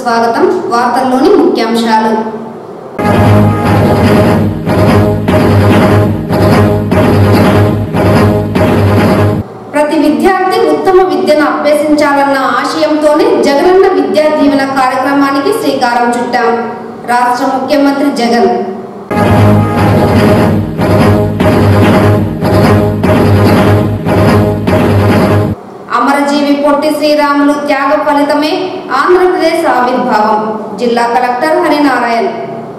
స్వాగతం వార్తల్లోని ముఖ్యాంశాలు ప్రతి విద్యార్థి ఉత్తమ విద్యను అభ్యసించాలన్న ఆశయంతోనే జగనన్న విద్యా దీవెన కార్యక్రమానికి శ్రీకారం చుట్టాం రాష్ట్ర ముఖ్యమంత్రి జగన్ అమరజీవి పొట్టి శ్రీరాములు త్యాగ ఫలితమే ఆంధ్రప్రదేశ్ ఆవిర్భావం జిల్లా కలెక్టర్ హరినారాయణ్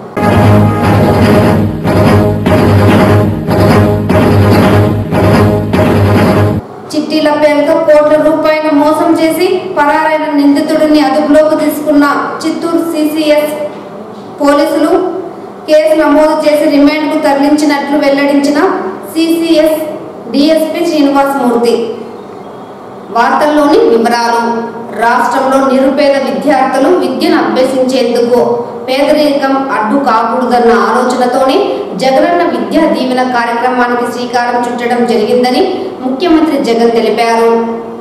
చిట్టీల పేరుతో కోట్ల రూపాయల మోసం చేసి పరారైన నిందితుడిని అదుపులోకి తీసుకున్న చిత్తూరు సిసిఎస్ పోలీసులు కేసు నమోదు చేసి రిమాండ్కు తరలించినట్లు వెల్లడించిన సిసిఎస్ డిఎస్పి శ్రీనివాసమూర్తి వార్తల్లోని వివరాలు రాష్ట్రంలో నిరుపేద విద్యార్థులు విద్యను అభ్యసించేందుకు పేదరికం అడ్డు కాకూడదన్న ఆలోచనతోనే జగనన్న విద్యా దీవెన కార్యక్రమానికి శ్రీకారం చుట్టడం జరిగిందని ముఖ్యమంత్రి జగన్ తెలిపారు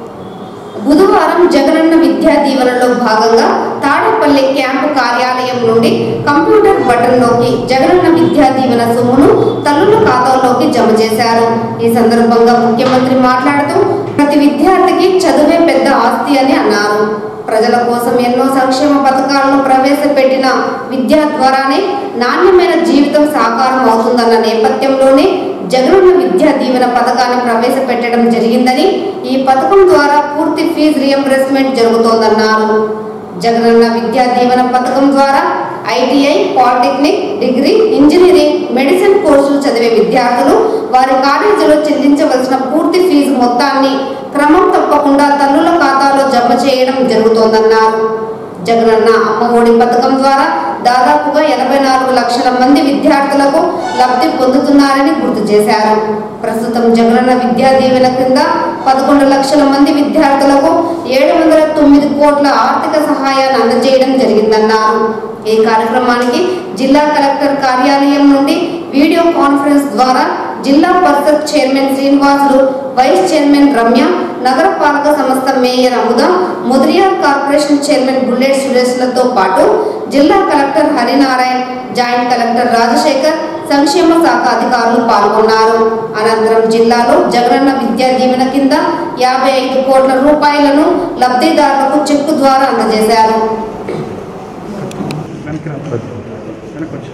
బుధవారం జగనన్న విద్యా దీవెనలో భాగంగా తాడేపల్లి క్యాంపు కార్యాలయం నుండి కంప్యూటర్ బటన్లోకి జగనన్న విద్యా దీవెన సొమ్మును తల్లుల ఖాతాల్లోకి జమ చేశారు ఈ సందర్భంగా ముఖ్యమంత్రి మాట్లాడుతూ ప్రతి విద్యార్థికి చదువే పెద్ద ఆస్తి అని అన్నారు ప్రజల కోసం ఎన్నో సంక్షేమ పథకాలను ప్రవేశపెట్టిన విద్య ద్వారానే నాణ్యమైన జీవితం సాకారం అవుతుందన్న నేపథ్యంలోనే జగనన్న విద్యా దీవెన పథకాన్ని ప్రవేశపెట్టడం జరిగిందని ఈ పథకం ద్వారా పూర్తి ఫీజు రియంబర్స్మెంట్ జరుగుతోందన్నారు జగనన్న విద్యా దీవెన పథకం ద్వారా ITI polytechnic degree engineering medicine courses చదివే విద్యార్థులు వారి కాలేజీలో చెల్లించవలసిన పూర్తి ఫీజు మొత్తాన్ని క్రమం తప్పకుండా తల్లుల ఖాతాలో జమ చేయడం జరుగుతోందన్నారు జగనన్న అమ్మ ఒడి పథకం ద్వారా దాదాపుగా ఎనభై నాలుగు లక్షల మంది విద్యార్థులకు లబ్ధి పొందుతున్నారని గుర్తు చేశారు ప్రస్తుతం జగనన్న విద్యా దీవెన కింద పదకొండు లక్షల మంది విద్యార్థులకు ఏడు వందల తొమ్మిది కోట్ల ఆర్థిక సహాయాన్ని అందజేయడం జరిగిందన్నారు ఈ కార్యక్రమానికి జిల్లా కలెక్టర్ కార్యాలయం నుండి వీడియో కాన్ఫరెన్స్ ద్వారా జిల్లా పరిషత్ chairman Srinivasulu vice chairman Ramya నగరపాలక సంస్థ mayor Amuda Mudiriyar corporation chairman bullet సురేష్లతో పాటు జిల్లా collector Harinarayan joint collector Rajasekhar సంక్షేమ శాఖ అధికారులు పాల్గొన్నారు అనంతరం జిల్లాలో జగనన్న విద్యా దీవెన కింద యాభై ఐదు కోట్ల రూపాయలను లబ్ధిదారులకు చెక్కు ద్వారా అందజేశారు వెనక్కి రా వెనక్కి వచ్చి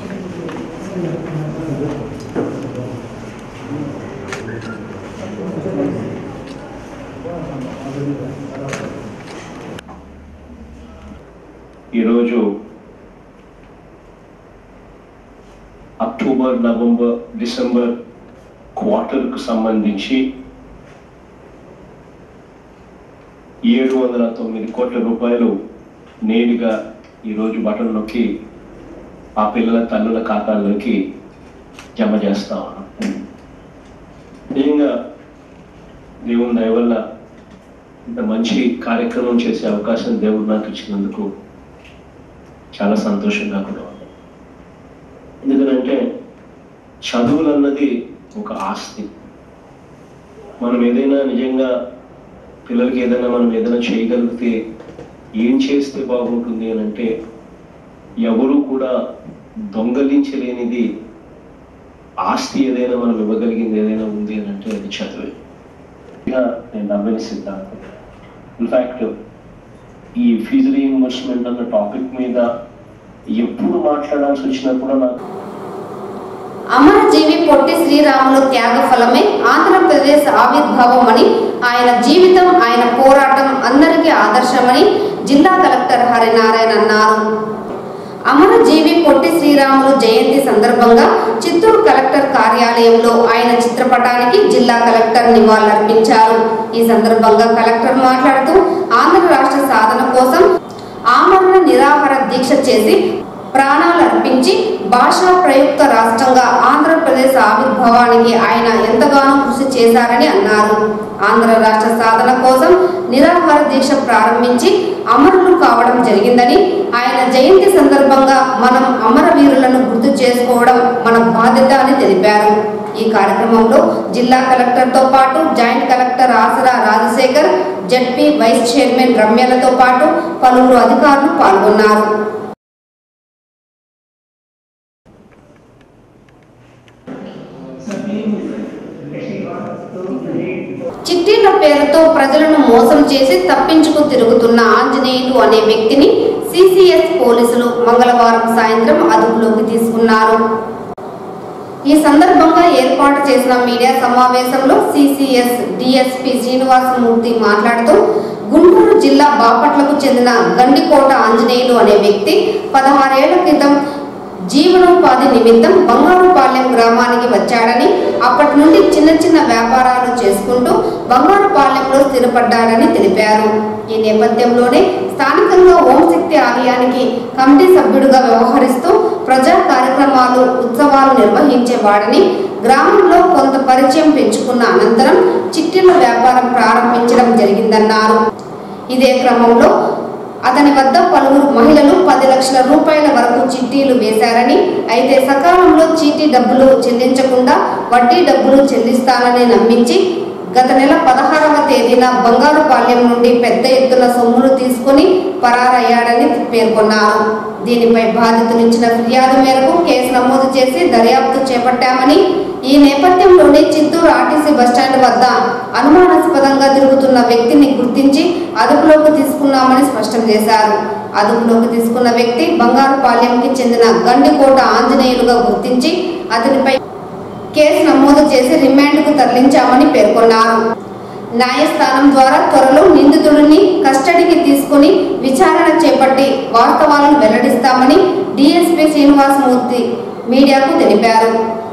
ఈరోజు అక్టోబర్ నవంబర్ డిసెంబర్ క్వార్టర్కు సంబంధించి ఏడు వందల తొమ్మిది కోట్ల రూపాయలు నేరుగా ఈరోజు బటన్ నొక్కి ఆ పిల్లల తల్లుల ఖాతాల్లోకి జమ చేస్తా ఉన్నాం నిజంగా దేవుని దయ వల్ల ఇంత మంచి కార్యక్రమం చేసే అవకాశం దేవుడు నాకు ఇచ్చినందుకు చాలా సంతోషంగా కూడా ఉంది ఎందుకంటే చదువులు అన్నది ఒక ఆస్తి మనం ఏదైనా నిజంగా పిల్లలకి ఏదైనా మనం ఏదైనా చేయగలిగితే ఏం చేస్తే బాగుంటుంది అని అంటే ఎవరు కూడా దొంగలించలేనిది ఆస్తి ఏదైనా మనం ఇవ్వగలిగింది ఏదైనా ఉంది అని అంటే అది చదువే ఇక నేను నవ్వని సిద్ధాంతం ఇన్ఫాక్ట్ ఈ ఫీజు రీఇంబర్స్మెంట్ అన్న టాపిక్ మీద ఎప్పుడు మాట్లాడాల్సి వచ్చినా కూడా నాకు అమరజీవి పొట్టి శ్రీరాములు త్యాగ ఫలమే ఆంధ్రప్రదేశ్ ఆవిర్భావం అని ఆయన జీవితం ఆయన పోరాటం అందరికీ ఆదర్శమని జిల్లా కలెక్టర్ హరినారాయణ అన్నారు అమరజీవి పొట్టి శ్రీరాములు జయంతి సందర్భంగా చిత్తూరు కలెక్టర్ కార్యాలయంలో ఆయన చిత్రపటానికి జిల్లా కలెక్టర్ నివాళులర్పించారు ఈ సందర్భంగా కలెక్టర్ మాట్లాడుతూ ఆంధ్ర రాష్ట్ర సాధన కోసం ఆమరణ నిరాహార దీక్ష చేసి ప్రాణాలు అర్పించి భాషా ప్రయుక్త రాష్ట్రంగా ఆంధ్రప్రదేశ్ ఆవిర్భావానికి ఆయన ఎంతగానో కృషి చేశారని అన్నారు ఆంధ్ర రాష్ట్ర సాధన కోసం నిరాహార దీక్ష ప్రారంభించి అమరులు కావడం జరిగిందని ఆయన జయంతి సందర్భంగా మనం అమరవీరులను గుర్తు చేసుకోవడం మన బాధ్యత అని తెలిపారు ఈ కార్యక్రమం కార్యక్రమంలో జిల్లా కలెక్టర్తో పాటు జాయింట్ కలెక్టర్ ఆసరా రాజశేఖర్ జడ్పీ వైస్ చైర్మన్ రమ్యలతో పాటు పలువురు అధికారులు పాల్గొన్నారు చిట్టీల పేరుతో ప్రజలను మోసం చేసి తప్పించుకు తిరుగుతున్న ఆంజనేయులు అనే వ్యక్తిని సిసిఎస్ పోలీసులు మంగళవారం సాయంత్రం అదుపులోకి తీసుకున్నారు ఈ సందర్భంగా ఏర్పాటు చేసిన మీడియా సమావేశంలో సిసిఎస్ డిఎస్పి శ్రీనివాసమూర్తి మాట్లాడుతూ గుంటూరు జిల్లా బాపట్లకు చెందిన గండికోట ఆంజనేయులు అనే వ్యక్తి పదహారేళ్ల క్రితం జీవనోపాధి నిమిత్తం బంగారుపాలెం గ్రామానికి వచ్చాడని అప్పటి నుండి చిన్న చిన్న వ్యాపారాలు చేసుకుంటూ బంగారుపాలెంలో స్థిరపడ్డాడని తెలిపారు ఈ నేపథ్యంలోనే స్థానికంగా ఓంశక్తి ఆలయానికి కమిటీ సభ్యుడిగా వ్యవహరిస్తూ ప్రజా కార్యక్రమాలు ఉత్సవాలు నిర్వహించేవాడని గ్రామంలో కొంత పరిచయం పెంచుకున్న అనంతరం చిట్టీల వ్యాపారం ప్రారంభించడం జరిగిందన్నారు ఇదే క్రమంలో అతని వద్ద పలువురు మహిళలు పది లక్షల రూపాయల వరకు చిట్టీలు వేశారని అయితే సకాలంలో చీటీ డబ్బులు చెల్లించకుండా వడ్డీ డబ్బులు చెల్లిస్తానని నమ్మించి గత నెల పదహారవ తేదీన బంగారుపాలెం నుండి పెద్ద ఎత్తున సొమ్ములు తీసుకుని పరారయ్యాడని పేర్కొన్నారు దీనిపై బాధితునిచ్చిన ఫిర్యాదు మేరకు కేసు నమోదు చేసి దర్యాప్తు చేపట్టామని ఈ నేపథ్యంలోనే చిత్తూరు ఆర్టీసీ బస్టాండ్ వద్ద అనుమానాస్పదంగా తిరుగుతున్న వ్యక్తిని గుర్తించి అదుపులోకి తీసుకున్నామని స్పష్టం చేశారు అదుపులోకి తీసుకున్న వ్యక్తి బంగారుపాలెంకి చెందిన గండికోట ఆంజనేయులుగా గుర్తించి అతనిపై కేసు నమోదు చేసి రిమాండ్కు తరలించామని పేర్కొన్నారు న్యాయస్థానం ద్వారా త్వరలో నిందితుడిని కస్టడీకి తీసుకుని విచారణ చేపట్టి వాస్తవాలను వెల్లడిస్తామని డిఎస్పీ శ్రీనివాసమూర్తి మీడియాకు తెలిపారు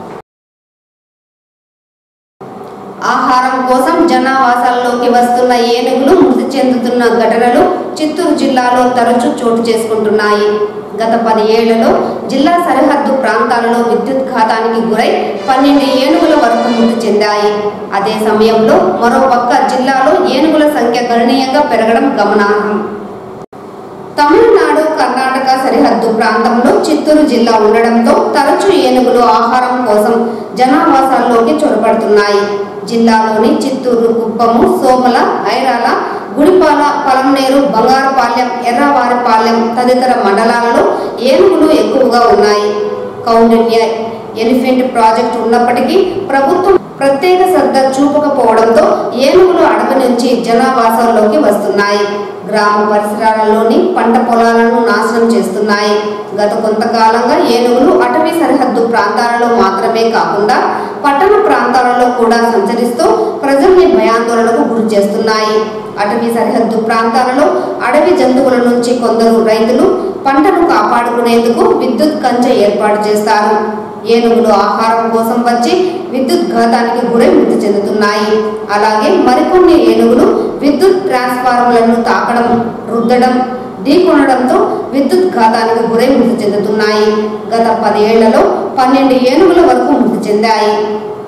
ఆహారం కోసం జనావాసాల్లోకి వస్తున్న ఏనుగులు మృతి చెందుతున్న ఘటనలు చిత్తూరు జిల్లాలో తరచూ చోటు చేసుకుంటున్నాయి గత పది ఏళ్లలో జిల్లా సరిహద్దు ప్రాంతాలలో విద్యుత్ ఘాతానికి గురై పన్నెండు ఏనుగుల వరకు మృతి చెందాయి అదే సమయంలో మరోపక్క జిల్లాలో ఏనుగుల సంఖ్య గణనీయంగా పెరగడం గమనార్హం తమిళనాడు కర్ణాటక సరిహద్దు ప్రాంతంలో చిత్తూరు జిల్లా ఉండడంతో తరచూ ఏనుగులు ఆహారం కోసం జనావాసాల్లోకి చొరబడుతున్నాయి జిల్లాలోని చిత్తూరు కుప్పము సోమల ఐరాల గుడిపాల పలంనేరు బంగారుపాలెం ఎర్రవారిపాలెం తదితర మండలాలలో ఏనుగులు ఎక్కువగా ఉన్నాయి కౌండిన్య ఎలిఫెంట్ ప్రాజెక్టు ఉన్నప్పటికీ ప్రభుత్వం ప్రత్యేక శ్రద్ధ చూపకపోవడంతో ఏనుగులు అడవి నుంచి జనావాసాల్లోకి వస్తున్నాయి గ్రామ పరిసరాలలోని పంట పొలాలను నాశనం చేస్తున్నాయి గత కొంతకాలంగా ఏనుగులు అటవీ సరిహద్దు ప్రాంతాలలో మాత్రమే కాకుండా పట్టణ ప్రాంతాలలో కూడా సంచరిస్తూ ప్రజల్ని భయాందోళనకు గురి చేస్తున్నాయి అటవీ సరిహద్దు ప్రాంతాలలో అడవి జంతువుల నుంచి కొందరు రైతులు పంటను కాపాడుకునేందుకు విద్యుత్ కంచె ఏర్పాటు చేస్తారు ఏనుగులు ఆహారం కోసం వచ్చి విద్యుత్ ఘాతానికి గురై మృతి చెందుతున్నాయి అలాగే మరికొన్ని ఏనుగులు విద్యుత్ ట్రాన్స్ఫార్మర్లను తాకడం రుద్దడం ఢీకొనడంతో విద్యుత్ ఘాతానికి గురై మృతి చెందుతున్నాయి గత పదేళ్లలో పన్నెండు ఏనుగుల వరకు మృతి చెందాయి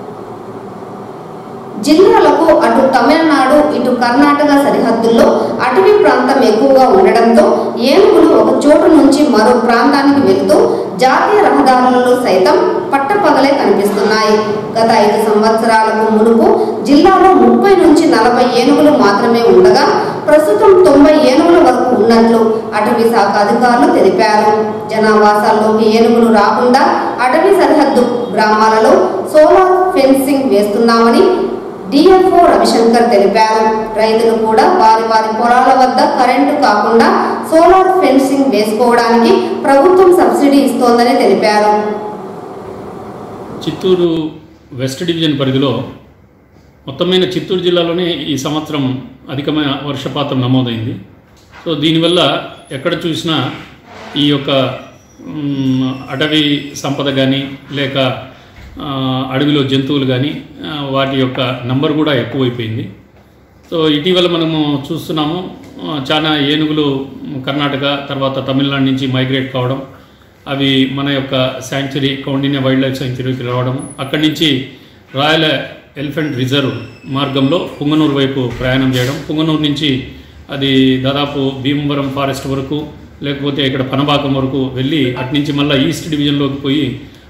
జిల్లాలకు అటు తమిళనాడు ఇటు కర్ణాటక సరిహద్దుల్లో అటవీ ప్రాంతం ఎక్కువగా ఉండడంతో ఏనుగులు ఒక చోటు నుంచి మరో ప్రాంతానికి వెళుతూ జాతీయ రహదారులలో సైతం పట్టపగలే కనిపిస్తున్నాయి గత ఐదు సంవత్సరాలకు మునుపు జిల్లాలో ముప్పై నుంచి నలభై ఏనుగులు మాత్రమే ఉండగా ప్రస్తుతం తొంభై ఏనుగుల వరకు ఉన్నట్లు అటవీ శాఖ అధికారులు తెలిపారు జనావాసాల్లోకి ఏనుగులు రాకుండా అటవీ సరిహద్దు గ్రామాలలో సోలార్ ఫెన్సింగ్ వేస్తున్నామని డిఎఫ్ఓ రవిశంకర్ తెలిపారు రైతులు కూడా వారి వారి పొలాల వద్ద కరెంటు కాకుండా సోలార్ ఫెన్సింగ్ వేసుకోవడానికి ప్రభుత్వం సబ్సిడీ ఇస్తోందని తెలిపారు చిత్తూరు వెస్ట్ డివిజన్ పరిధిలో మొత్తమైన చిత్తూరు జిల్లాలోనే ఈ సంవత్సరం అధికమైన వర్షపాతం నమోదైంది సో దీనివల్ల ఎక్కడ చూసినా ఈ యొక్క మ్, అటవీ సంపద కానీ లేక ఆ, అడవిలో జంతువులు కానీ ఆ, వాటి యొక్క నంబర్ కూడా ఎక్కువైపోయింది సో ఇటీవల మనము చూస్తున్నాము ఆ, చాలా ఏనుగులు కర్ణాటక తర్వాత తమిళనాడు నుంచి మైగ్రేట్ కావడం అవి మన యొక్క శాంక్చురీ కౌండిన్య వైల్డ్ లైఫ్ శాంక్చురీకి రావడం అక్కడి నుంచి రాయల్ ఎలిఫెంట్ రిజర్వ్ మార్గంలో పుంగనూరు వైపు ప్రయాణం చేయడం పుంగనూరు నుంచి అది దాదాపు భీమవరం ఫారెస్ట్ వరకు లేకపోతే ఇక్కడ పనబాకం వరకు వెళ్ళి అటు నుంచి మళ్ళీ ఈస్ట్ డివిజన్లోకి పోయి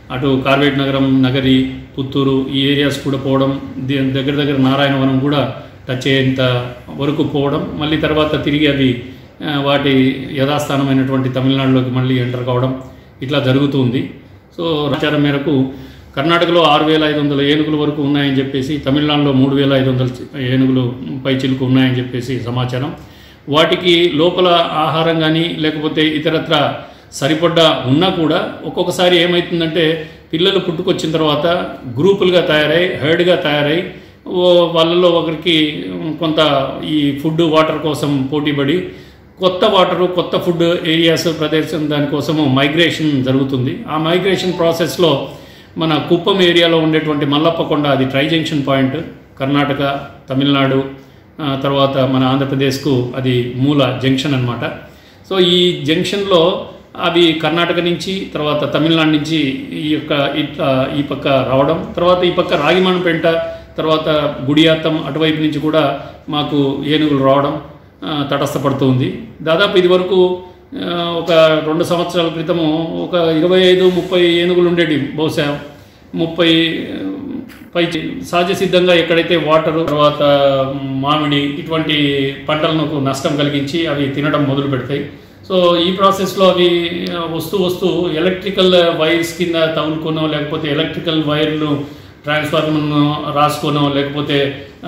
అటు కార్వేట్ నగరం నగరి పుత్తూరు ఈ ఏరియాస్ కూడా పోవడం ది- దగ్గర దగ్గర నారాయణవనం కూడా టచ్ అయ్యేంత వరకు పోవడం మళ్ళీ తర్వాత తిరిగి అవి ఆ, వాటి యథాస్థానమైనటువంటి తమిళనాడులోకి మళ్ళీ ఎంటర్ కావడం ఇట్లా జరుగుతుంది సో ప్రచారం మేరకు కర్ణాటకలో ఆరు వేల ఐదు వందల ఏనుగుల వరకు ఉన్నాయని చెప్పేసి తమిళనాడులో మూడు వేల ఐదు వందల చి- ఏనుగులు పై చిలుకు ఉన్నాయని చెప్పేసి సమాచారం వాటికి లోపల ఆహారం కానీ లేకపోతే ఇతరత్ర సరిపడ్డ ఉన్నా కూడా ఒక్కొక్కసారి ఏమవుతుందంటే పిల్లలు పుట్టుకొచ్చిన తర్వాత గ్రూపులుగా తయారై హర్డ్గా తయారై ఓ వాళ్ళలో ఒకరికి కొంత ఈ ఫుడ్ వాటర్ కోసం పోటీపడి కొత్త వాటరు కొత్త ఫుడ్ ఏరియాస్ ప్రదేశం దానికోసము మైగ్రేషన్ జరుగుతుంది ఆ మైగ్రేషన్ ప్రాసెస్లో మన కుప్పం ఏరియాలో ఉండేటువంటి మల్లప్పకొండ అది tri junction point Karnataka Tamil Nadu ఆ, తర్వాత మన ఆంధ్రప్రదేశ్కు అది మూల జంక్షన్ అన్నమాట సో ఈ జంక్షన్లో అవి కర్ణాటక నుంచి తర్వాత తమిళనాడు నుంచి ఈ యొక్క ఇట్లా ఈ పక్క రావడం తర్వాత ఈ పక్క రాగిమానపేంట తర్వాత గుడియాత్తం అటువైపు నుంచి కూడా మాకు ఏనుగులు రావడం ఆ, తటస్థపడుతుంది దాదాపు ఇది వరకు ఆ, ఒక రెండు సంవత్సరాల క్రితము ఒక ఇరవై ఐదు ముప్పై ఏనుగులు ఉండేవి బహుశా ముప్పై ఆ, పై సహజ సిద్ధంగా ఎక్కడైతే వాటర్ తర్వాత మామిడి ఇటువంటి పంటలకు నష్టం కలిగించి అవి తినడం మొదలు పెడతాయి సో ఈ ప్రాసెస్లో అవి ఆ, వస్తూ వస్తూ ఎలక్ట్రికల్ వైర్స్ కింద తగులుకోనో లేకపోతే ఎలక్ట్రికల్ వైర్లు ట్రాన్స్ఫార్మర్ను రాసుకోనో లేకపోతే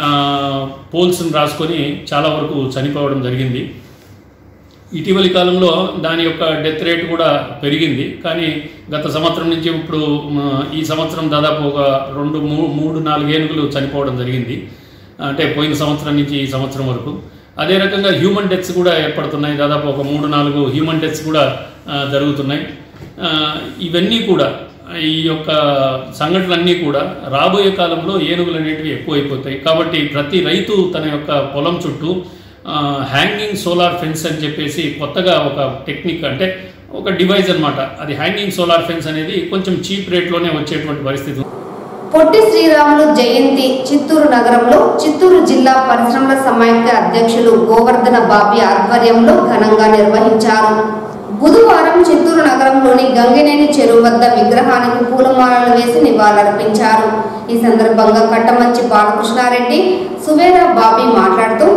పోల్స్ని రాసుకొని చాలా వరకు చనిపోవడం జరిగింది ఇటీవలి కాలంలో దాని యొక్క డెత్ రేట్ కూడా పెరిగింది కానీ గత సంవత్సరం నుంచి ఇప్పుడు మ, ఈ సంవత్సరం దాదాపు ఒక రెండు మూ మూడు నాలుగు ఏనుగులు చనిపోవడం జరిగింది అంటే పోయిన సంవత్సరం నుంచి ఈ సంవత్సరం వరకు అదే రకంగా హ్యూమన్ డెత్స్ కూడా ఏర్పడుతున్నాయి దాదాపు ఒక మూడు నాలుగు హ్యూమన్ డెత్స్ కూడా ఆ, జరుగుతున్నాయి ఆ, ఇవన్నీ కూడా ఈ యొక్క సంఘటనలన్నీ కూడా రాబోయే కాలంలో ఏనుగులు అనేటివి ఎక్కువైపోతాయి కాబట్టి ప్రతి రైతు తన యొక్క పొలం చుట్టూ హ్యాంగింగ్ సోలార్ ఫెన్స్ అని చెప్పేసి కొత్తగా ఒక టెక్నిక్ అంటే ఒక డివైస్ అన్నమాట అది హ్యాంగింగ్ సోలార్ ఫెన్స్ అనేది కొంచెం చీప్ రేట్లోనే వచ్చేటువంటి పరిస్థితి ఉంది. పొట్టి శ్రీరాములు జయంతి చిత్తూరు నగరంలో చిత్తూరు జిల్లా పరిశ్రమల సమాఖ్య అధ్యక్షులు గోవర్ధన బాబి ఆధ్వర్యంలో ఘనంగా నిర్వహించారు బుధవారం చిత్తూరు నగరంలోని గంగినేని చెరువు వద్ద విగ్రహానికి పూలమాలలు వేసి నివాళులర్పించారు ఈ సందర్భంగా కట్టమంచి బాలకృష్ణారెడ్డి సువేరా బాబి మాట్లాడుతూ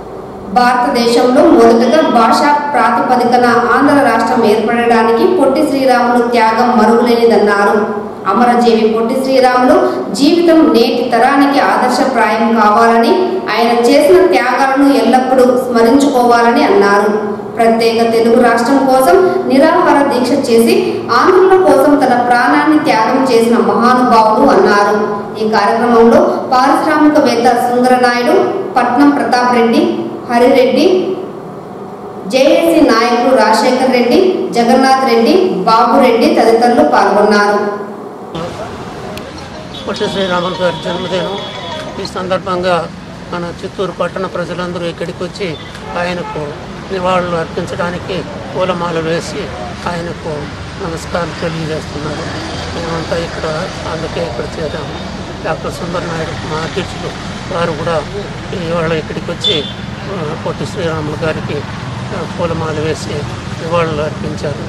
భారతదేశంలో మొదటగా భాషా ప్రాతిపదికన ఆంధ్ర రాష్ట్రం ఏర్పడడానికి పొట్టి శ్రీరాములు త్యాగం మరుగులేనిదన్నారు అమరజీవి పొట్టి శ్రీరాములు జీవితం నేటి తరానికి ఆదర్శప్రాయం కావాలని ఆయన చేసిన త్యాగాలను ఎల్లప్పుడూ స్మరించుకోవాలని అన్నారు ప్రత్యేక తెలుగు రాష్ట్రం కోసం నిరాహార దీక్ష చేసి ఆంధ్రుల కోసం తన ప్రాణాన్ని త్యాగం చేసిన మహానుభావుడు అన్నారు ఈ కార్యక్రమంలో పారిశ్రామికవేత్త సుందరనాయుడు పట్నం ప్రతాప్ రెడ్డి హరిరెడ్డి జేఏసీ నాయకులు రాజశేఖర్ రెడ్డి జగన్నాథ్ రెడ్డి బాబురెడ్డి తదితరులు పాల్గొన్నారు పొట్టి శ్రీరాములు గారి జన్మదినం ఈ సందర్భంగా మన చిత్తూరు పట్టణ ప్రజలందరూ ఇక్కడికి వచ్చి ఆయనకు నివాళులు అర్పించడానికి పూలమాల వేసి ఆయనకు నమస్కారం తెలియజేస్తున్నారు మేమంతా ఇక్కడ అందుకే ఇక్కడ చేరాము డాక్టర్ సుందర్ నాయుడు మా అధ్యక్షులు వారు కూడా ఇవాళ ఇక్కడికి వచ్చి ఆ, పొట్టి శ్రీరాములు గారికి ఆ, పూలమాల వేసి నివాళులు అర్పించారు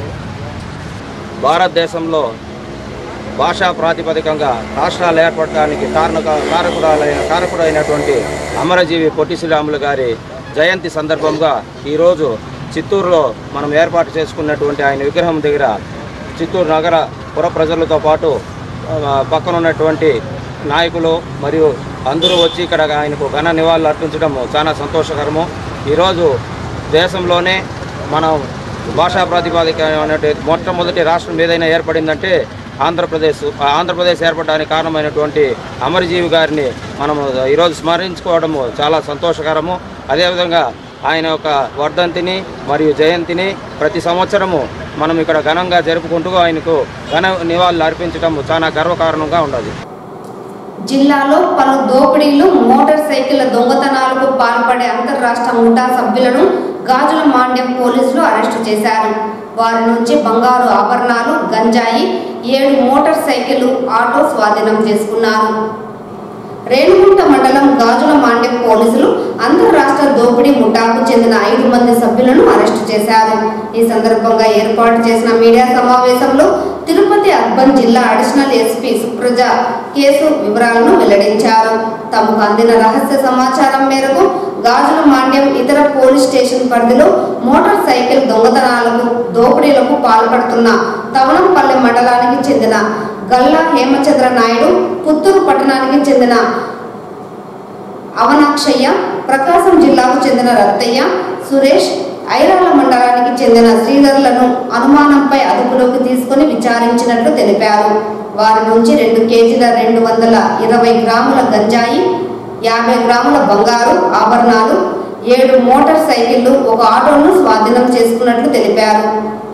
భారతదేశంలో భాషా ప్రాతిపదికంగా రాష్ట్రాలు ఏర్పడటానికి కారణక కారకురాలైన కారకుడైనటువంటి అమరజీవి పొట్టి శ్రీరాములు గారి జయంతి సందర్భంగా ఈరోజు చిత్తూరులో మనం ఏర్పాటు చేసుకున్నటువంటి ఆయన విగ్రహం దగ్గర చిత్తూరు నగర పుర ప్రజలతో పాటు ఆ, పక్కన ఉన్నటువంటి నాయకులు మరియు అందరూ వచ్చి ఇక్కడ ఆయనకు ఘన నివాళులు అర్పించడం చాలా సంతోషకరము ఈరోజు దేశంలోనే మనం భాషా ప్రాతిపాదిక అనేటి మొట్టమొదటి రాష్ట్రం ఏదైనా ఏర్పడిందంటే ఆంధ్రప్రదేశ్ ఆ ఆంధ్రప్రదేశ్ ఏర్పడడానికి కారణమైనటువంటి అమరజీవి గారిని మనము ఈరోజు స్మరించుకోవడము చాలా సంతోషకరము అదేవిధంగా ఆయన యొక్క వర్ధంతిని మరియు జయంతిని ప్రతి సంవత్సరము మనం ఇక్కడ ఘనంగా జరుపుకుంటూ ఆయనకు ఘన నివాళులు అర్పించడం చాలా గర్వకారణంగా ఉన్నది జిల్లాలో పలు దోపిడీలు మోటార్ సైకిళ్ల దొంగతనాలకు పాల్పడే అంతర్రాష్ట్ర ముఠా సభ్యులను గాజుల మాండ్యం పోలీసులు అరెస్టు చేశారు వారి నుంచి బంగారు ఆభరణాలు గంజాయి ఏడు మోటార్ సైకిళ్లు ఆటో స్వాధీనం చేసుకున్నారు రేణుగుంట మండలం గాజుల మాండ్యం పోలీసులు అంతర్రాష్ట్ర దోపిడీ ముఠాకు చెందిన ఐదు మంది సభ్యులను అరెస్టు చేశారు ఈ సందర్భంగా ఏర్పాటు చేసిన మీడియా సమావేశంలో తిరుపతి అధ్యక్షుడు అర్బన్ జిల్లా అడిషనల్ ఎస్పీ సుప్రజ కేసు వివరాలను వెల్లడించారు తమకు అందిన రహస్య సమాచారం మేరకు గాజుల మాండ్యం ఇతర పోలీస్ స్టేషన్ పరిధిలో మోటార్ సైకిల్ దొంగతనాలకు దోపిడీలకు పాల్పడుతున్న తవనంపల్లె మండలానికి చెందిన గల్లా హేమచంద్ర నాయుడు పుత్తూరు పట్టణానికి చెందిన అవనాక్షయ్య ప్రకాశం జిల్లాకు చెందిన రత్తయ్య సురేష్ ఐరాల మండలానికి చెందిన శ్రీధర్లను అనుమానంపై అదుపులోకి తీసుకుని విచారించినట్లు తెలిపారు వారి నుంచి రెండు కేజీల రెండు వందల ఇరవై గ్రాముల గంజాయి యాభై గ్రాముల బంగారు ఆభరణాలు ఏడు మోటార్ సైకిళ్లు ఒక ఆటోను స్వాధీనం చేసుకున్నట్లు తెలిపారు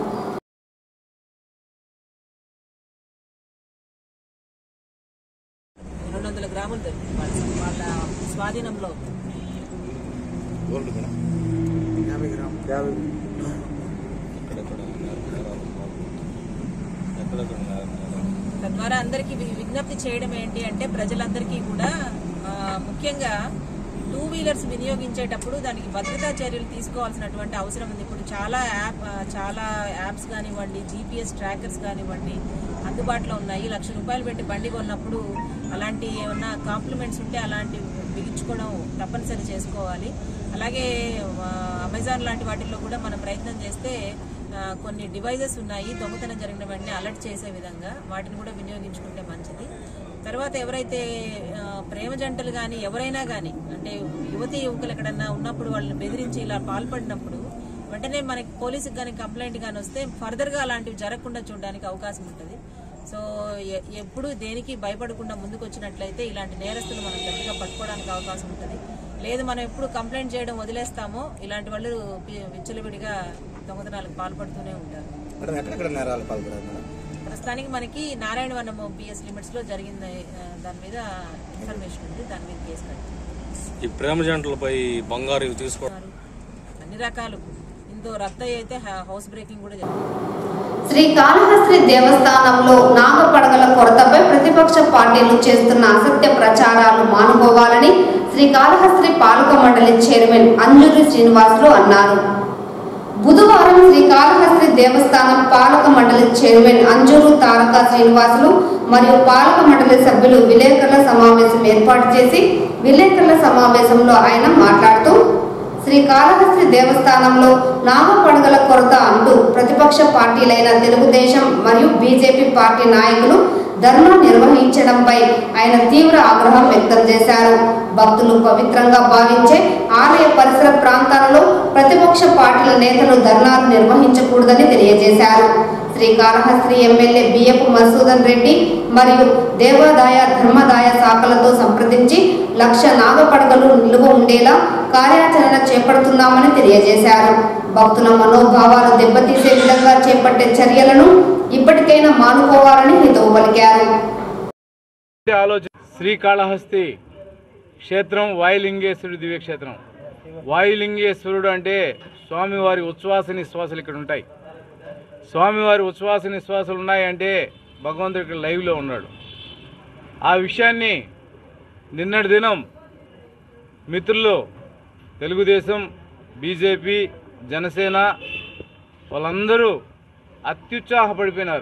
రెండు వందల గ్రాములు దొరికింది వాళ్ళ వాళ్ళ స్వాధీనంలో తద్వారా అందరికీ వి- విజ్ఞప్తి చేయడం ఏంటి అంటే ప్రజలందరికీ కూడా ఆ, ముఖ్యంగా టూ వీలర్స్ వినియోగించేటప్పుడు దానికి భద్రతా చర్యలు తీసుకోవాల్సినటువంటి అవసరం ఉంది ఇప్పుడు చాలా యాప్ ఆ, చాలా యాప్స్ కానివ్వండి జీపీఎస్ ట్రాకర్స్ కానివ్వండి అందుబాటులో ఉన్నాయి లక్ష రూపాయలు పెట్టి బండి కొన్నప్పుడు అలాంటి ఏమన్నా కాంప్లిమెంట్స్ ఉంటే అలాంటివి బిగించుకోవడం తప్పనిసరి చేసుకోవాలి అలాగే ఆ, అమెజాన్ లాంటి వాటిల్లో కూడా మనం ప్రయత్నం చేస్తే ఆ, కొన్ని డివైజెస్ ఉన్నాయి దొంగతనం జరిగిన వెంటనే అలర్ట్ చేసే విధంగా వాటిని కూడా వినియోగించుకుంటే మంచిది తర్వాత ఎవరైతే ఆ, ప్రేమ జంటలు కానీ ఎవరైనా కానీ అంటే యువతి యువకులు ఎక్కడన్నా ఉన్నప్పుడు వాళ్ళని బెదిరించి ఇలా పాల్పడినప్పుడు వెంటనే మనకి పోలీసుకి కానీ కంప్లైంట్ కానీ వస్తే ఫర్దర్గా అలాంటివి జరగకుండా చూడడానికి అవకాశం ఉంటుంది సో ఎ- ఎప్పుడు దేనికి భయపడకుండా ముందుకు వచ్చినట్లయితే ఇలాంటి నేరస్తులు మనం గట్టిగా పట్టుకోవడానికి అవకాశం ఉంటుంది లేదు మనం ఎప్పుడు కంప్లైంట్ చేయడం వదిలేస్తామో ఇలాంటి వాళ్ళు పి- విచ్చలవిడిగా దొంగతనాలకు పాల్పడుతూనే ఉంటారు మేడం ఎక్కడెక్కడ నేరాలు పాల్పడారు మేడం ప్రస్తుతానికి మనకి నారాయణవనం పిఎస్ లిమిట్స్ లో జరిగిన ఆ, దాని మీద ఇన్ఫర్మేషన్ ఉంది దాని మీద కేసు కట్టారు ఈ ప్రేమ జంటలపై బంగారు ఇవి తీసుకో అన్ని రకాలు ఇందో రద్దయి అయితే హ- హౌస్ బ్రేకింగ్ కూడా జరిగింది శ్రీ కాళహస్తి దేవస్థానంలో నాగపడగల కొరతపై ప్రతిపక్ష పార్టీలు చేస్తున్న అసత్య ప్రచారాలు మానుకోవాలని శ్రీ కాళహస్తి పాలక మండలి చైర్మన్ అంజూరి శ్రీనివాసులు అన్నారు బుధవారం శ్రీకాళహస్తి దేవస్థానం పాలక మండలి చైర్మన్ అంజూరు తారక శ్రీనివాసులు మరియు పాలక మండలి సభ్యులు విలేకరుల సమావేశం ఏర్పాటు చేసి విలేకరుల సమావేశంలో ఆయన మాట్లాడుతూ శ్రీకాళహస్తి దేవస్థానంలో నాగపడగల కొరత అంటూ ప్రతిపక్ష పార్టీలైన తెలుగుదేశం మరియు బీజేపీ పార్టీ నాయకులు ధర్నా నిర్వహించడంపై ఆయన తీవ్ర ఆగ్రహం వ్యక్తం చేశారు భక్తులు పవిత్రంగా భావించే ఆలయ పరిసర ప్రాంతాలలో ప్రతిపక్ష పార్టీల నేతలు ధర్నాలు నిర్వహించకూడదని తెలియజేశారు శ్రీకాళహస్తి ఎమ్మెల్యే బియ్యపు మసూదన్ రెడ్డి మరియు దేవాదాయ ధర్మదాయ శాఖలతో సంప్రదించి లక్ష నాగపడగలు నిలువ ఉండేలా కార్యాచరణ చేపడుతున్నామని తెలియజేశారు భక్తుల మనోభావాలు దెబ్బతీసే విధంగా చేపట్టే చర్యలను ఇప్పటికైనా మానుకోవాలని హితవు పలికారు ఆలోచన శ్రీకాళహస్తి క్షేత్రం వాయులింగేశ్వరుడు దివ్యక్షేత్రం వాయులింగేశ్వరుడు అంటే స్వామివారి ఉచ్ఛ్వాస నిశ్వాసాలు ఇక్కడ ఉంటాయి స్వామివారి ఉచ్ఛ్వాస నిశ్వాసాలు ఉన్నాయంటే భగవంతుడు ఇక్కడ లైవ్లో ఉన్నాడు ఆ విషయాన్ని నిన్నటి దినం మిత్రులు తెలుగుదేశం బీజేపీ జనసేన వాళ్ళందరూ అత్యుత్సాహపడిపోయినారు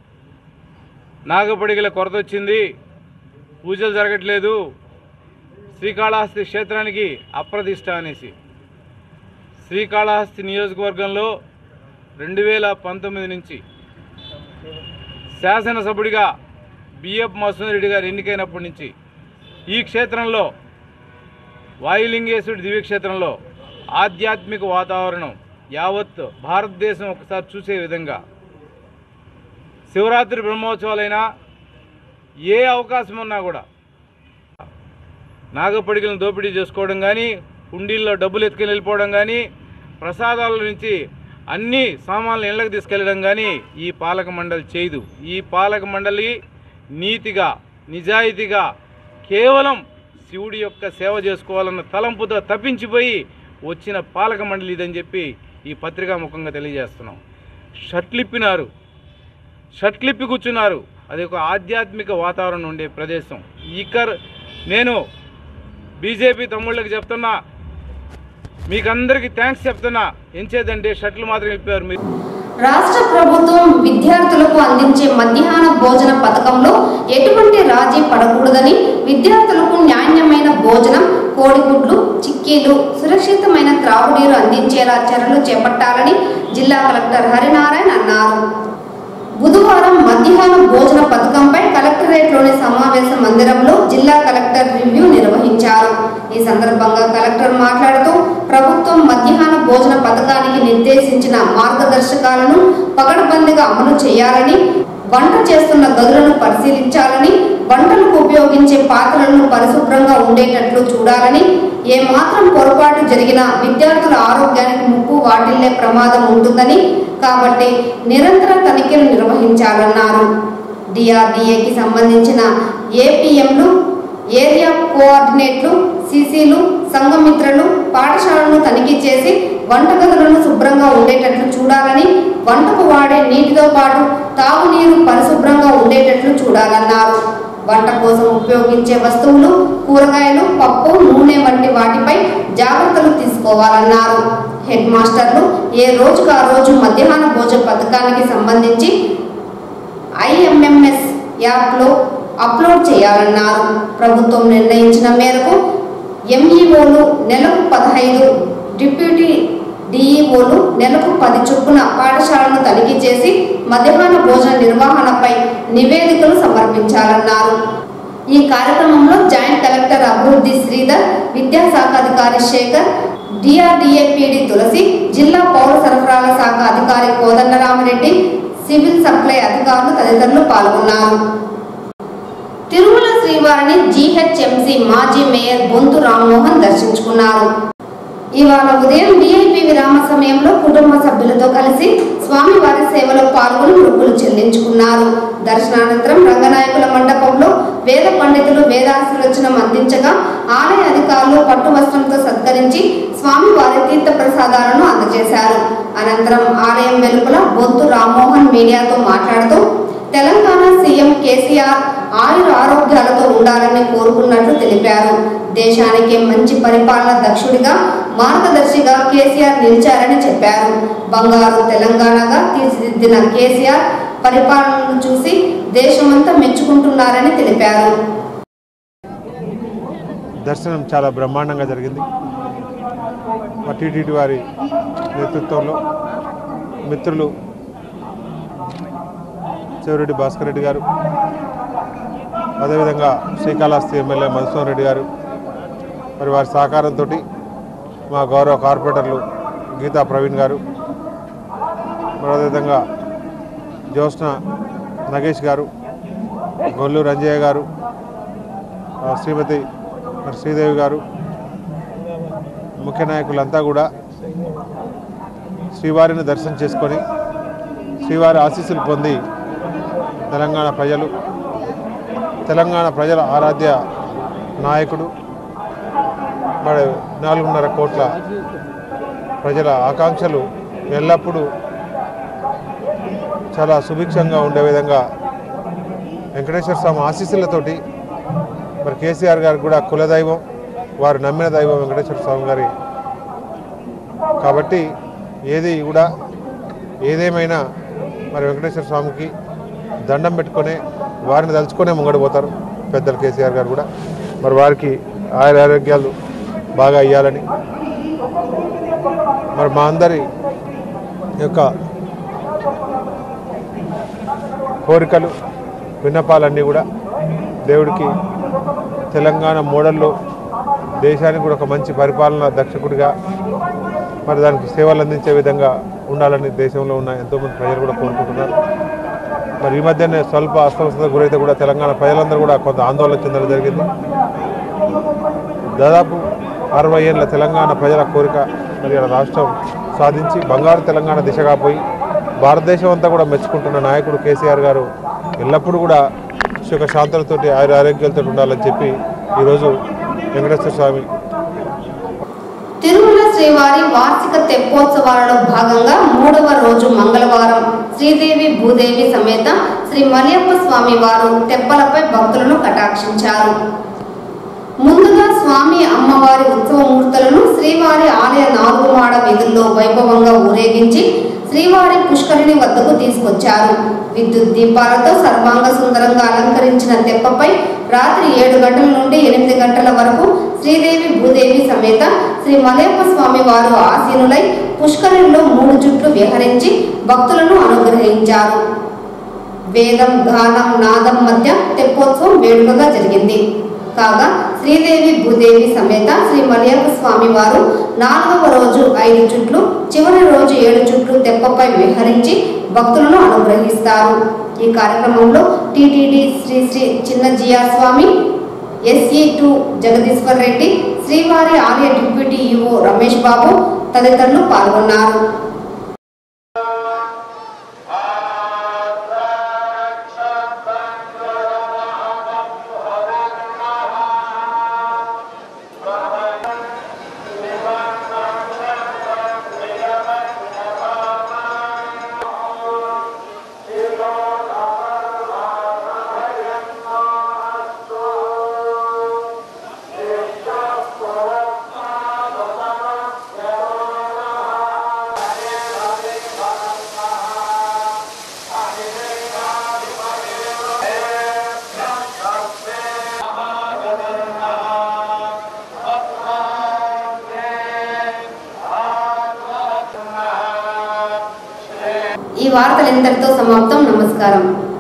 నాగపడిగల కొరత వచ్చింది పూజలు జరగట్లేదు శ్రీకాళహస్తి క్షేత్రానికి అప్రతిష్ట అనేసి శ్రీకాళహస్తి నియోజకవర్గంలో రెండు వేల పంతొమ్మిది నుంచి శాసనసభ్యుడిగా బిఎఫ్ మసూన్ రెడ్డి గారు ఎన్నికైనప్పటి నుంచి ఈ క్షేత్రంలో వాయులింగేశ్వరుడి దివ్యక్షేత్రంలో ఆధ్యాత్మిక వాతావరణం యావత్ భారతదేశం ఒకసారి చూసే విధంగా శివరాత్రి బ్రహ్మోత్సవాలైనా ఏ అవకాశం ఉన్నా కూడా నాగపడికలను దోపిడీ చేసుకోవడం కానీ హుండీల్లో డబ్బులు ఎత్తుకెళ్ళి వెళ్ళిపోవడం కానీ ప్రసాదాల నుంచి అన్ని సామాన్లు ఇళ్ళకి తీసుకెళ్ళడం కానీ ఈ పాలక మండలి చేయదు ఈ పాలక మండలి నీతిగా నిజాయితీగా కేవలం శివుడి యొక్క సేవ చేసుకోవాలన్న తలంపుతో తప్పించిపోయి వచ్చిన పాలక మండలి ఇదని చెప్పి ఈ పత్రికా ముఖంగా తెలియజేస్తున్నాం షర్ట్లిప్పినారు షర్ట్లిప్పి కూర్చున్నారు అది ఒక ఆధ్యాత్మిక వాతావరణం ఉండే ప్రదేశం ఇకర్ నేను బీజేపీ తమ్ముళ్ళకి చెప్తున్నా మీకందరికీ థ్యాంక్స్ చెప్తున్నా ఎంచేదంటే షర్ట్లు మాత్రం ఇప్పారు మీరు రాష్ట్ర ప్రభుత్వం విద్యార్థులకు అందించే మధ్యాహ్న భోజన పథకంలో ఎటువంటి రాజీ పడకూడదని విద్యార్థులకు నాణ్యమైన భోజనం కోడిగుడ్లు చిక్కీలు సురక్షితమైన త్రాగునీరు అందించేలా చర్యలు చేపట్టాలని జిల్లా కలెక్టర్ హరినారాయణ అన్నారు బుధవారం మధ్యాహ్న భోజన పథకంపై కలెక్టరేట్లోని సమావేశ మందిరంలో జిల్లా కలెక్టర్ రివ్యూ నిర్వహించారు ఈ సందర్భంగా కలెక్టర్ మాట్లాడుతూ ప్రభుత్వం మధ్యాహ్న భోజన పథకానికి నిర్దేశించిన మార్గదర్శకాలను పకడ్బందీగా అమలు చేయాలని వంట చేస్తున్న గదులను పరిశీలించాలని వంటలకు ఉపయోగించే పాత్రలను పరిశుభ్రంగా ఉండేటట్లు చూడాలని ఏ మాత్రం పొరపాటు జరిగినా విద్యార్థుల ఆరోగ్యానికి ముప్పు వాటిల్లే ప్రమాదం ఉంటుందని కాబట్టి నిరంతర తనిఖీలు నిర్వహించాలన్నారు డిఆర్డీఏకి సంబంధించిన ఏపీఎంలు ఏరియా కోఆర్డినేట్లు సీసీలు సంఘమిత్రలు పాఠశాలను తనిఖీ చేసి వంటగదులను శుభ్రంగా ఉండేటట్లు చూడాలని వంటకు వాడే నీటితో పాటు తాగునీరు పరిశుభ్రంగా ఉండేటట్లు చూడాలన్నారు వంట కోసం ఉపయోగించే వస్తువులు కూరగాయలు పప్పు నూనె వంటి వాటిపై జాగ్రత్తలు తీసుకోవాలన్నారు హెడ్ మాస్టర్లు ఏ రోజుకు ఆ రోజు మధ్యాహ్న భోజన పథకానికి సంబంధించి ఐఎంఎంఎస్ యాప్లో అప్లోడ్ చేయాలన్నారు ప్రభుత్వం నిర్ణయించిన మేరకు ఎంఈఓలు నెలకు పదహైదు డిప్యూటీ డిఈఓలు నెలకు పది చొప్పున పాఠశాలను తనిఖీ చేసి మధ్యాహ్న భోజన నిర్వహణపై నివేదికలు సమర్పించాలన్నారు ఈ కార్యక్రమంలో జాయింట్ కలెక్టర్ అభివృద్ధి శ్రీధర్ విద్యాశాఖ అధికారి శేఖర్ డిఆర్డీఏ పీడి తులసి జిల్లా పౌర సరఫరాల శాఖ అధికారి కోదండరామరెడ్డి సివిల్ సప్లై అధికారులు తదితరులు పాల్గొన్నారు తిరుమల శ్రీవారిని జీహెచ్ఎంసీ మాజీ మేయర్ బొంతు రామ్మోహన్ దర్శించుకున్నారు ఇవాళ ఉదయం డిఐపి విరామ సమయంలో కుటుంబ సభ్యులతో కలిసి స్వామివారి సేవలో పాల్గొని మొక్కులు చెల్లించుకున్నారు దర్శనానంతరం రంగనాయకుల మండపంలో వేద పండితులు వేదాశీర్వచనం అందించగా ఆలయ అధికారులు పట్టు వస్త్రంతో సత్కరించి స్వామివారి తీర్థ ప్రసాదాలను అందజేశారు అనంతరం ఆలయం వెలుపల బొంతు రామ్మోహన్ మీడియాతో మాట్లాడుతూ తెలంగాణ సీఎం కేసీఆర్ ఆయుర ఆరోగ్యాలతో ఉండాలని కోరుకున్నట్లు తెలిపారు దేశానికి మంచి పరిపాలన దక్షుడిగా మార్గదర్శిగా కేసీఆర్ నిలిచారని చెప్పారు బంగారు తెలంగాణగా తీర్చిదిద్దిన కేసీఆర్ పరిపాలనను చూసి దేశమంతా మెచ్చుకుంటున్నారని తెలిపారు దర్శనం చాలా బ్రహ్మాండంగా జరిగింది మా టీటీడీ వారి నేతృత్వంలో మిత్రులు చెవిరెడ్డి భాస్కర్ రెడ్డి గారు అదేవిధంగా శ్రీకాళహస్తి ఎమ్మెల్యే మధుసూదన్ రెడ్డి గారు మరి వారి సహకారంతో మా గౌరవ కార్పొరేటర్లు గీతా ప్రవీణ్ గారు మరి అదేవిధంగా జ్యోత్స్న నగేష్ గారు గొల్లు రంజయ్య గారు ఆ, శ్రీమతి మరి శ్రీదేవి గారు ముఖ్య నాయకులంతా కూడా శ్రీవారిని దర్శనం చేసుకొని శ్రీవారి ఆశీస్సులు పొంది తెలంగాణ ప్రజలు తెలంగాణ ప్రజల ఆరాధ్య నాయకుడు మరి నాలుగున్నర కోట్ల ప్రజల ఆకాంక్షలు ఎల్లప్పుడూ చాలా సుభిక్షంగా ఉండే విధంగా వెంకటేశ్వర స్వామి ఆశీస్సులతోటి మరి కేసీఆర్ గారికి కూడా కులదైవం వారు నమ్మిన దైవం వెంకటేశ్వర స్వామి గారి కాబట్టి ఏది కూడా ఏదేమైనా మరి వెంకటేశ్వర స్వామికి దండం పెట్టుకొని వారిని తలుచుకొనే ముంగడిపోతారు పెద్దలు కేసీఆర్ గారు కూడా మరి వారికి ఆయుర ఆరోగ్యాలు బాగా ఇవ్వాలని మరి మా అందరి యొక్క కోరికలు విన్నపాలన్నీ కూడా దేవుడికి తెలంగాణ మోడల్లో దేశానికి కూడా ఒక మంచి పరిపాలన దక్షకుడిగా మరి దానికి సేవలు అందించే విధంగా ఉండాలని దేశంలో ఉన్న ఎంతోమంది ప్రజలు కూడా కోరుకుంటున్నారు మరి ఈ మధ్యనే స్వల్ప అస్వస్థత గురైతే కూడా తెలంగాణ ప్రజలందరూ కూడా కొంత ఆందోళన చెందడం జరిగింది దాదాపు అరవై ఏళ్ళ తెలంగాణ ప్రజల కోరిక మరి ఇలా రాష్ట్రం సాధించి బంగారు తెలంగాణ దిశగా పోయి భారతదేశం అంతా కూడా మెచ్చుకుంటున్న నాయకుడు కేసీఆర్ గారు ఎల్లప్పుడూ కూడా సుఖ శాంతులతోటి ఆయుర ఆరోగ్యాలతో ఉండాలని చెప్పి ఈరోజు వెంకటేశ్వర స్వామి తిరుమల శ్రీవారి వార్షిక తెప్పోత్సవాలలో భాగంగా మూడవ రోజు మంగళవారం శ్రీదేవి భూదేవి సమేత శ్రీ మలయప్ప స్వామి వారు తెప్పలపై భక్తులను కటాక్షించారు ముందుగా స్వామి అమ్మవారి ఉత్సవమూర్తులను శ్రీవారి ఆలయ నాలుగు మాడ వీధుల్లో వైభవంగా ఊరేగించి శ్రీవారి పుష్కరిణి వద్దకు తీసుకొచ్చారు విద్యుత్ దీపాలతో సర్వాంగ సుందరంగా అలంకరించిన తెప్పపై రాత్రి ఏడు గంటల నుండి ఎనిమిది గంటల వరకు శ్రీదేవి భూదేవి సమేత శ్రీ మలయప్ప స్వామి వారు ఆసీనులై పుష్కరిణిలో మూడు జుట్లు విహరించి భక్తులను అనుగ్రహించారు వేదం గానం నాదం మధ్య తెప్పోత్సవం వేడుకగా జరిగింది కాగా శ్రీదేవి భూదేవి సమేత శ్రీ మలయప్ప స్వామి వారు నాలుగవ రోజు ఐదు చుట్లు చివరి రోజు ఏడు చుట్లు తెప్పపై విహరించి భక్తులను అనుగ్రహిస్తారు ఈ కార్యక్రమంలో TTD Sri Sri Chinnajeeyar Swamy SE two Jagadishwar Reddy శ్రీవారి ఆలయ డిప్యూటీ ఈఓ రమేష్ బాబు తదితరులు పాల్గొన్నారు ఈ వార్తలు ఇంతటితో సమాప్తం నమస్కారం